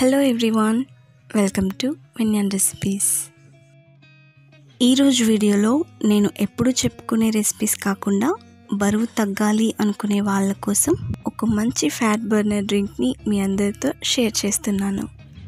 hello everyone welcome to విన్యన్ recipes ఈరోజు వీడియోలో నేను ఎప్పుడు చెప్పుకునే రెసిపీస్ కాకుండా బరువు తగ్గాలి అనుకునే వాళ్ళ కోసం ఒక మంచి ఫ్యాట్ బర్నర్ డ్రింక్ని మీ అందరితో షేర్ చేస్తున్నాను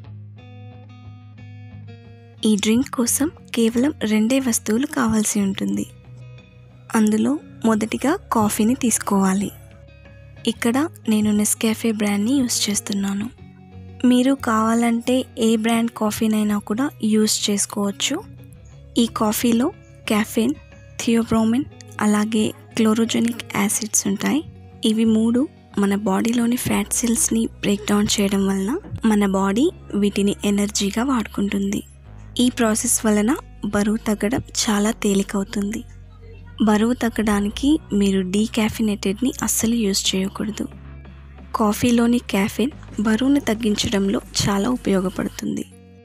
ఈ డ్రింక్ కోసం కేవలం రెండే వస్తువులు కావాల్సి ఉంటుంది అందులో మొదటిగా కాఫీని తీసుకోవాలి ఇక్కడ నేను నెస్కాఫే బ్రాండ్ని యూస్ చేస్తున్నాను మీరు కావాలంటే ఏ బ్రాండ్ కాఫీనైనా కూడా యూస్ చేసుకోవచ్చు ఈ కాఫీలో క్యాఫెన్ థియోబ్రోమిన్ అలాగే క్లోరోజెనిక్ యాసిడ్స్ ఉంటాయి ఇవి మూడు మన బాడీలోని ఫ్యాట్ సెల్స్ని బ్రేక్ డౌన్ చేయడం వలన మన బాడీ వీటిని ఎనర్జీగా వాడుకుంటుంది ఈ ప్రాసెస్ వలన బరువు తగ్గడం చాలా తేలికవుతుంది బరువు తగ్గడానికి మీరు డీకాఫినేటెడ్ని అస్సలు యూజ్ చేయకూడదు కాఫీలోని క్యాఫెన్ బరువును తగ్గించడంలో చాలా ఉపయోగపడుతుంది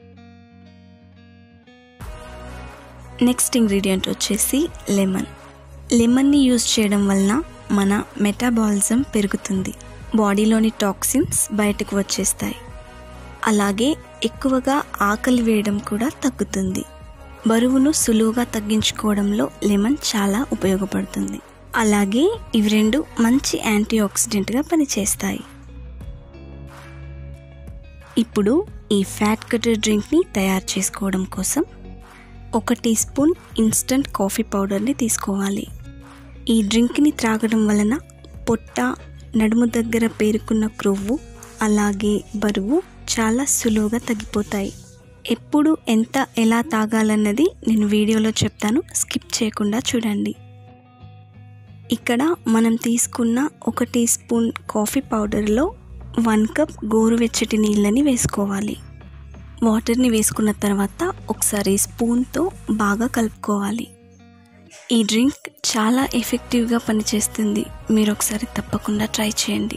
నెక్స్ట్ ఇంగ్రీడియంట్ వచ్చేసి లెమన్ లెమన్ని యూజ్ చేయడం వలన మన మెటాబాలిజం పెరుగుతుంది బాడీలోని టాక్సిన్స్ బయటకు వచ్చేస్తాయి అలాగే ఎక్కువగా ఆకలి వేయడం కూడా తగ్గుతుంది బరువును సులువుగా తగ్గించుకోవడంలో లెమన్ చాలా ఉపయోగపడుతుంది అలాగే ఇవి రెండు మంచి యాంటీ ఆక్సిడెంట్గా పనిచేస్తాయి ఇప్పుడు ఈ ఫ్యాట్ కటర్ డ్రింక్ని తయారు చేసుకోవడం కోసం ఒక టీ స్పూన్ ఇన్స్టంట్ కాఫీ పౌడర్ని తీసుకోవాలి ఈ డ్రింక్ని త్రాగడం వలన పొట్ట నడుము దగ్గర పేరుకున్న క్రొవ్వు అలాగే బరువు చాలా సులువుగా తగ్గిపోతాయి ఎప్పుడు ఎంత ఎలా తాగాలన్నది నేను వీడియోలో చెప్తాను స్కిప్ చేయకుండా చూడండి ఇక్కడ మనం తీసుకున్న ఒక టీ స్పూన్ కాఫీ పౌడర్లో వన్ కప్ గోరువెచ్చటి నీళ్ళని వేసుకోవాలి వాటర్ని వేసుకున్న తర్వాత ఒకసారి స్పూన్తో బాగా కలుపుకోవాలి ఈ డ్రింక్ చాలా ఎఫెక్టివ్గా పనిచేస్తుంది మీరు ఒకసారి తప్పకుండా ట్రై చేయండి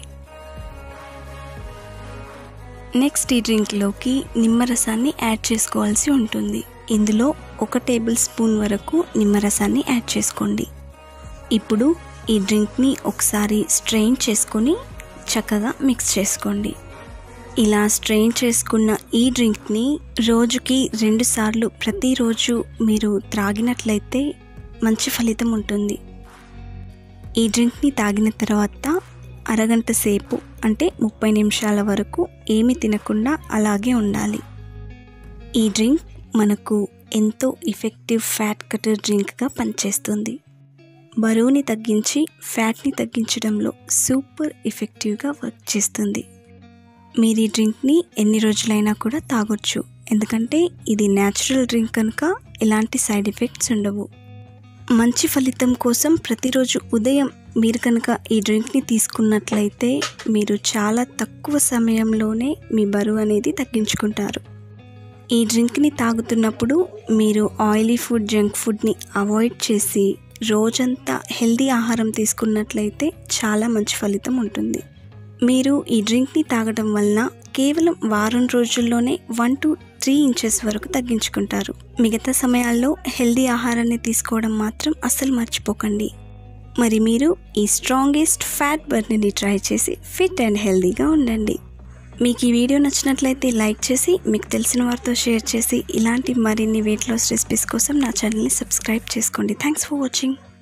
నెక్స్ట్ ఈ డ్రింక్లోకి నిమ్మరసాన్ని యాడ్ చేసుకోవాల్సి ఉంటుంది ఇందులో ఒక టేబుల్ స్పూన్ వరకు నిమ్మరసాన్ని యాడ్ చేసుకోండి ఇప్పుడు ఈ డ్రింక్ని ఒకసారి స్ట్రెయిన్ చేసుకొని చక్కగా మిక్స్ చేసుకోండి ఇలా స్ట్రెయిన్ చేసుకున్న ఈ డ్రింక్ని రోజుకి రెండుసార్లు ప్రతిరోజు మీరు త్రాగినట్లయితే మంచి ఫలితం ఉంటుంది ఈ డ్రింక్ని తాగిన తర్వాత అరగంట సేపు అంటే ముప్పై నిమిషాల వరకు ఏమి తినకుండా అలాగే ఉండాలి ఈ డ్రింక్ మనకు ఎంతో ఎఫెక్టివ్ ఫ్యాట్ కటర్ డ్రింక్గా పనిచేస్తుంది బరువుని తగ్గించి ఫ్యాట్ని తగ్గించడంలో సూపర్ ఎఫెక్టివ్గా వర్క్ చేస్తుంది మీరు ఈ డ్రింక్ని ఎన్ని రోజులైనా కూడా తాగొచ్చు ఎందుకంటే ఇది న్యాచురల్ డ్రింక్ కనుక ఎలాంటి సైడ్ ఎఫెక్ట్స్ ఉండవు మంచి ఫలితం కోసం ప్రతిరోజు ఉదయం మీరు కనుక ఈ డ్రింక్ని తీసుకున్నట్లయితే మీరు చాలా తక్కువ సమయంలోనే మీ బరువు అనేది తగ్గించుకుంటారు ఈ డ్రింక్ని తాగుతున్నప్పుడు మీరు ఆయిలీ ఫుడ్ జంక్ ఫుడ్ని అవాయిడ్ చేసి రోజంతా హెల్దీ ఆహారం తీసుకున్నట్లయితే చాలా మంచి ఫలితం ఉంటుంది మీరు ఈ డ్రింక్ని తాగడం వలన కేవలం వారం రోజుల్లోనే వన్ టు త్రీ ఇంచెస్ వరకు తగ్గించుకుంటారు మిగతా సమయాల్లో హెల్దీ ఆహారాన్ని తీసుకోవడం మాత్రం అస్సలు మర్చిపోకండి మరి మీరు ఈ స్ట్రాంగెస్ట్ ఫ్యాట్ బర్నీని ట్రై చేసి ఫిట్ అండ్ హెల్దీగా ఉండండి మీకు ఈ వీడియో నచ్చినట్లయితే లైక్ చేసి మీకు తెలిసిన వారితో షేర్ చేసి ఇలాంటి మరిన్ని వెయిట్ లాస్ రెసిపీస్ కోసం నా ఛానల్ని సబ్స్క్రైబ్ చేసుకోండి థ్యాంక్స్ ఫర్ వాచింగ్